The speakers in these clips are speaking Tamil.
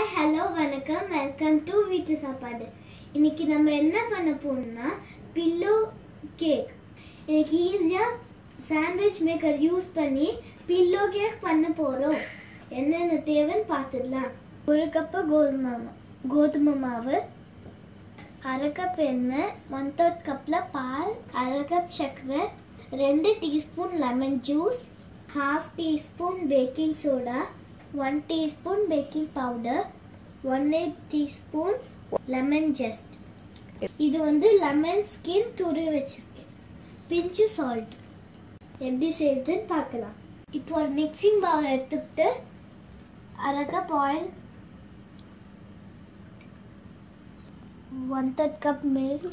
ஹாய் ஹலோ வணக்கம் வெல்கம் டு வீட்டு சாப்பாடு இன்னைக்கு நம்ம என்ன பண்ண போறோம்னா பில்லோ கேக் இன்னைக்கு ஈஸியாக சாண்ட்விச் மேக்கர் யூஸ் பண்ணி பில்லோ கேக் பண்ண போகிறோம் என்னென்ன தேவைன்னு பார்த்துடலாம் ஒரு கப்பு கோதுமை மா- கோதுமை மாவு அரை கப் எண்ணெய் ஒன் தேர்ட் கப்பில் பால் அரை கப் சர்க்கரை ரெண்டு teaspoon lemon juice half teaspoon baking soda one teaspoon baking powder one eight teaspoon lemon just இது வந்து லெமன் ஸ்கின் துருவி வச்சிருக்கேன் பிஞ்சு சால்ட் எப்படி செய்யுதுன்னு பார்க்கலாம் இப்போ ஒரு மிக்சிங் பவுல் எடுத்துக்கிட்டு அரை cup oil one third cup milk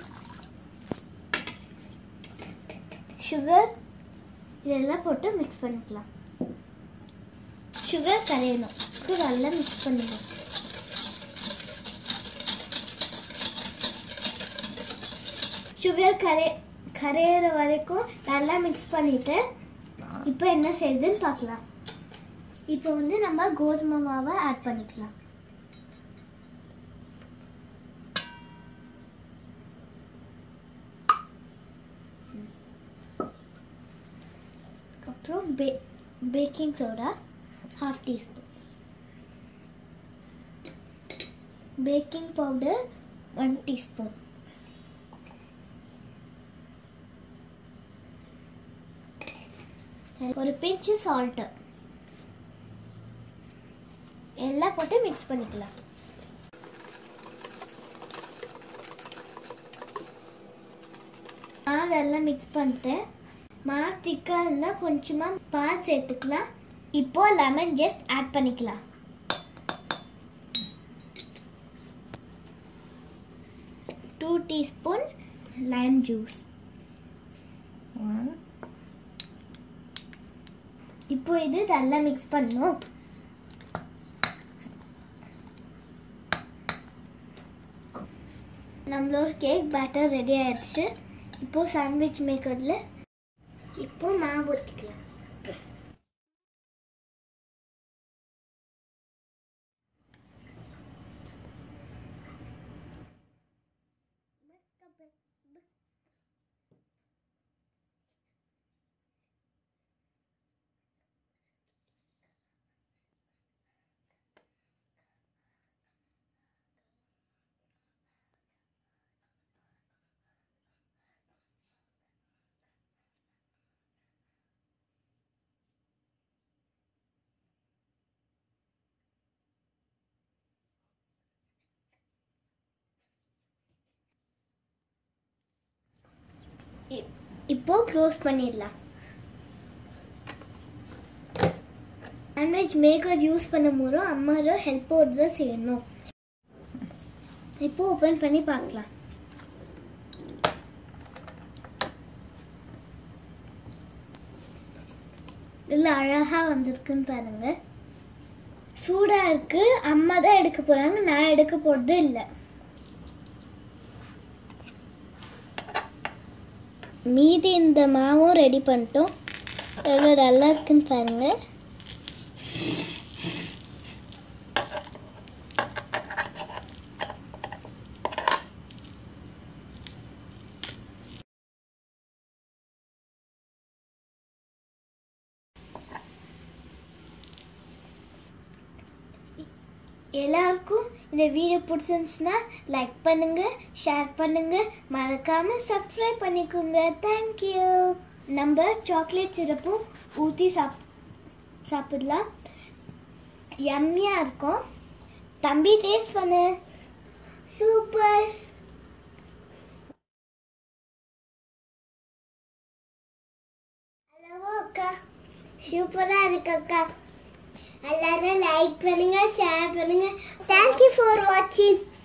sugar இதெல்லாம் போட்டு மிக்ஸ் பண்ணிக்கலாம் சுகர் கரையணும் இது நல்லா மிக்ஸ் பண்ணிக்கலாம் சுகர் கரை கரையிற வரைக்கும் நல்லா மிக்ஸ் பண்ணிட்டு இப்போ என்ன செய்யுதுன்னு பார்க்கலாம் இப்போ வந்து நம்ம கோதுமை மாவை ஆட் பண்ணிக்கலாம் அப்புறம் பே baking soda half teaspoon baking powder one teaspoon ஒரு பிஞ்சு சால்ட்டு எல்லாம் போட்டு மிக்ஸ் பண்ணிக்கலாம் மாவு எல்லாம் மிக்ஸ் பண்ணிட்டேன் மாவு திக்காக இருந்தால் கொஞ்சமாக பால் சேர்த்துக்கலாம் இப்போ லெமன் ஜஸ்ட் ஆட் பண்ணிக்கலாம் டூ டீஸ்பூன் லைம் ஜூஸ் இப்போ இது நல்லா மிக்ஸ் பண்ணணும் நம்மளோட கேக் பேட்டர் ரெடி ஆயிடுச்சு இப்போ சாண்ட்விச் மேக்கரில் இப்போ மாவு ஊற்றிக்கலாம் இ- இப்போ க்ளோஸ் பண்ணிடலாம் சாண்ட்விச் மேக்கர் யூஸ் பண்ணும்போது அம்மாவோட ஹெல்ப்போடு தான் செய்யணும் இப்போ ஓப்பன் பண்ணி பார்க்கலாம் இல்லை அழகாக வந்திருக்குன்னு பாருங்க சூடாக இருக்கு அம்மா தான் எடுக்க போகிறாங்க நான் எடுக்க போகிறது இல்லை மீதி இந்த மாவும் ரெடி பண்ணிட்டோம் எவ்வளோ நல்லா இருக்குன்னு பாருங்க எல்லாருக்கும் இந்த வீடியோ பிடிச்சிருந்துச்சுன்னா லைக் பண்ணுங்க ஷேர் பண்ணுங்க மறக்காம சப்ஸ்கிரைப் பண்ணிக்கோங்க தேங்க்யூ நம்ம சாக்லேட் சிரப்பும் ஊற்றி சாப் சாப்பிடலாம் யம்மியாக இருக்கும் தம்பி டேஸ்ட் பண்ணு சூப்பர் ஹலோ அக்கா சூப்பராக இருக்கு அக்கா எல்லாரும் லைக் பண்ணுங்க ஷேர் பண்ணுங்க தேங்க்யூ ஃபார் வாட்சிங்